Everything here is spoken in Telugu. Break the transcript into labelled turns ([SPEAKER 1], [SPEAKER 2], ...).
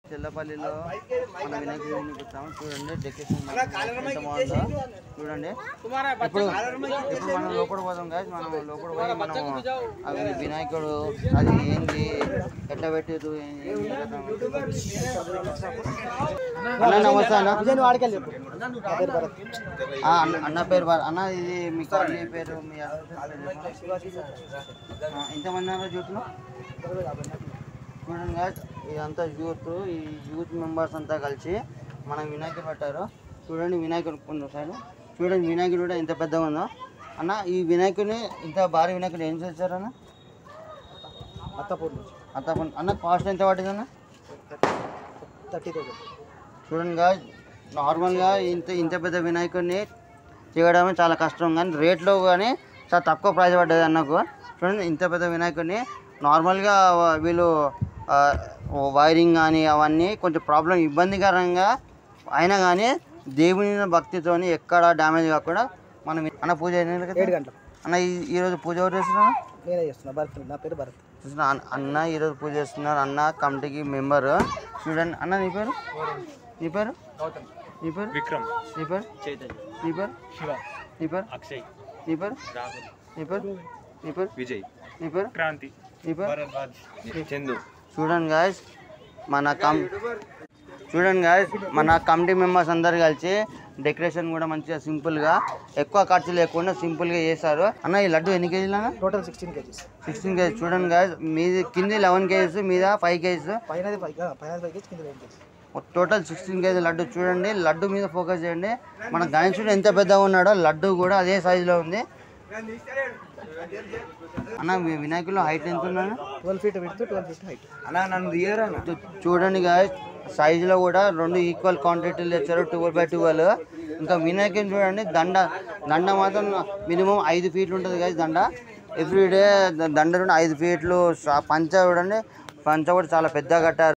[SPEAKER 1] తెల్లపల్లిలో మన వినాయకుడిని చూపిస్తాము చూడండి డెకరేషన్ ఎంత బాగుందో చూడండి ఇప్పుడు ఇప్పుడు మనం లోపల పోదాం కాదు మనం లోపల పోయి మనం అవి వినాయకుడు అది ఏంది ఎట్లా పెట్టేది ఏంది కథ. అన్న నమస్తే అన్న
[SPEAKER 2] వాడికెళ్ళి
[SPEAKER 1] ఆ, అన్న- అన్న పేరు భరత్. అన్న ఇది మీ కాలనీ పేరు మీ ఆ, ఎంతమంది ఉన్నారు యూత్లో చూడండి guys, ఇదంతా యూత్ ఈ యూత్ మెంబర్స్ అంతా కలిసి మన వినాయకుడు పెట్టారు చూడండి వినాయకుడు కొంచెం సైడ్ చూడండి వినాయకుడు కూడా ఎంత పెద్దగా ఉందో అన్న ఈ వినాయకుడిని ఇంత భారీ వినాయకుడు ఏం చేశారు అన్న
[SPEAKER 2] అత్తపూర్ నుంచి
[SPEAKER 1] అంత అన్న కాస్ట్ ఎంత పట్టింది అన్న
[SPEAKER 2] థర్టీ థౌసండ్
[SPEAKER 1] చూడండి guys, నార్మల్గా ఇంత ఇంత పెద్ద వినాయకుడిని చేయడమే చాలా కష్టం కానీ రేట్లో కానీ చాలా తక్కువ ప్రైస్ పడ్డది అన్నకు చూడండి ఇంత పెద్ద వినాయకుడిని నార్మల్గా వీళ్ళు ఆ, వైరింగ్ కానీ అవన్నీ కొంచెం ప్రాబ్లం ఇబ్బందికరంగా అయినా కానీ దేవుని మీద భక్తితోని ఎక్కడ డ్యామేజ్ కాకుండా మనం అన్న పూజ ఎన్ని గంటలకు
[SPEAKER 2] ఏడు
[SPEAKER 1] అవుతుంది?
[SPEAKER 2] గంటలు
[SPEAKER 1] అన్న ఈ- ఈరోజు పూజ ఎవరు చేస్తున్నారు
[SPEAKER 2] నేనే చేస్తున్నా భరత్ నా పేరు భరత్
[SPEAKER 1] చూసిన అన్న- అన్న ఈరోజు పూజ చేస్తున్నారు అన్న కమిటీకి మెంబర్ చూడండి అన్న నీ పేరు నీ పేరు నీ పేరు
[SPEAKER 3] విక్రమ్
[SPEAKER 1] నీ పేరు
[SPEAKER 3] చైతన్య
[SPEAKER 1] నీ పేరు
[SPEAKER 3] శివ
[SPEAKER 1] నీ పేరు
[SPEAKER 3] అక్షయ్
[SPEAKER 1] నీ పేరు
[SPEAKER 3] రాహుల్
[SPEAKER 1] నీ పేరు నీ పేరు
[SPEAKER 3] విజయ్
[SPEAKER 1] నీ పేరు
[SPEAKER 3] క్రాంతి
[SPEAKER 1] నీ పేరు
[SPEAKER 3] భరద్వాజ్ చందు
[SPEAKER 1] చూడండి గాయస్ మన కమ్ చూడండి గాయస్ మన కమిటీ మెంబర్స్ అందరు కలిసి డెకరేషన్ కూడా మంచిగా సింపుల్గా ఎక్కువ ఖర్చు లేకుండా సింపుల్గా చేశారు అన్న ఈ లడ్డు ఎన్ని కేజీలు అన్న
[SPEAKER 2] total sixteen kgs
[SPEAKER 1] sixteen kg చూడండి గాయస్ మీది కింది లెవెన్ కేజీస్ మీద ఫైవ్ కేజీస్
[SPEAKER 2] పైన ఫైవ్ పైన ఫైవ్ కేజీస్ కింద eight kgs
[SPEAKER 1] total sixteen kg laddu చూడండి లడ్డు మీద ఫోకస్ చేయండి మన గణేశుడు ఎంత పెద్దగా ఉన్నాడో లడ్డు కూడా అదే సైజులో ఉంది అన్న మీ వినాయకులు హైట్ ఎంత ఉన్నాడు
[SPEAKER 2] twelve feet width twelve feet height
[SPEAKER 3] అన్నా నన్ను దిగరా
[SPEAKER 1] చూ- చూడండి గాయ సైజులో కూడా రెండు ఈక్వల్ క్వాంటిటీలు ఇచ్చారు ట్వెల్వ్ బై ట్వెల్వ్ ఇంకా వినాయకుని చూడండి దండ దండ మాత్రం మినిమం ఐదు ఫీట్లు ఉంటుంది గాయ దండ ఎవ్రీడే దండ నుండి ఐదు ఫీట్లు స- పంచ చూడండి పంచ కూడా చాలా పెద్దగా కట్టారు